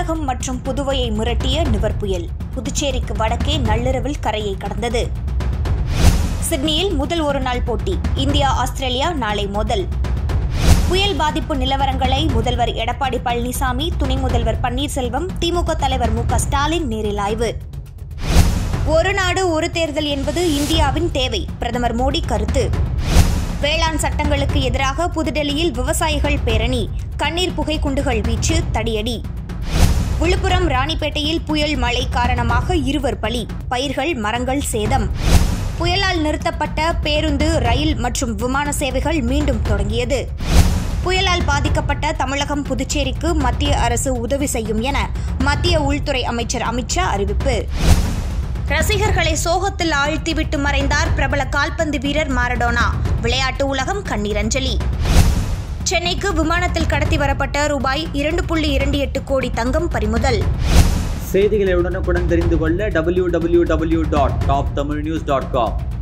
தமிழகம் மற்றும் புதுவையை மிரட்டிய நிவர் புயல் புதுச்சேரிக்கு வடக்கே நள்ளிரவில் கரையை கடந்தது சிட்னியில் முதல் ஒருநாள் போட்டி இந்தியா ஆஸ்திரேலியா நாளை மோதல் புயல் பாதிப்பு நிலவரங்களை முதல்வர் எடப்பாடி பழனிசாமி துணை முதல்வர் பன்னீர்செல்வம் திமுக தலைவர் மு க ஸ்டாலின் நேரில் ஆய்வு ஒரு நாடு ஒரு தேர்தல் என்பது இந்தியாவின் தேவை பிரதமர் மோடி கருத்து வேளாண் சட்டங்களுக்கு எதிராக புதுடெல்லியில் விவசாயிகள் பேரணி கண்ணீர் புகை குண்டுகள் வீச்சு தடியடி விழுப்புரம் ராணிப்பேட்டையில் புயல் மழை காரணமாக இருவர் பலி பயிர்கள் மரங்கள் சேதம் புயலால் நிறுத்தப்பட்ட பேருந்து ரயில் மற்றும் விமான சேவைகள் மீண்டும் தொடங்கியது புயலால் பாதிக்கப்பட்ட தமிழகம் புதுச்சேரிக்கு மத்திய அரசு உதவி செய்யும் என மத்திய உள்துறை அமைச்சர் அமித்ஷா அறிவிப்பு ரசிகர்களை சோகத்தில் ஆழ்த்திவிட்டு மறைந்தார் பிரபல கால்பந்து வீரர் மாரடோனா விளையாட்டு உலகம் கண்ணீரஞ்சலி சென்னைக்கு விமானத்தில் கடத்தி வரப்பட்ட ரூபாய் இரண்டு புள்ளி இரண்டு எட்டு கோடி தங்கம் பறிமுதல் செய்திகளை உடனுக்குடன் தெரிந்து கொள்ள W W W dot top Tamil news dot com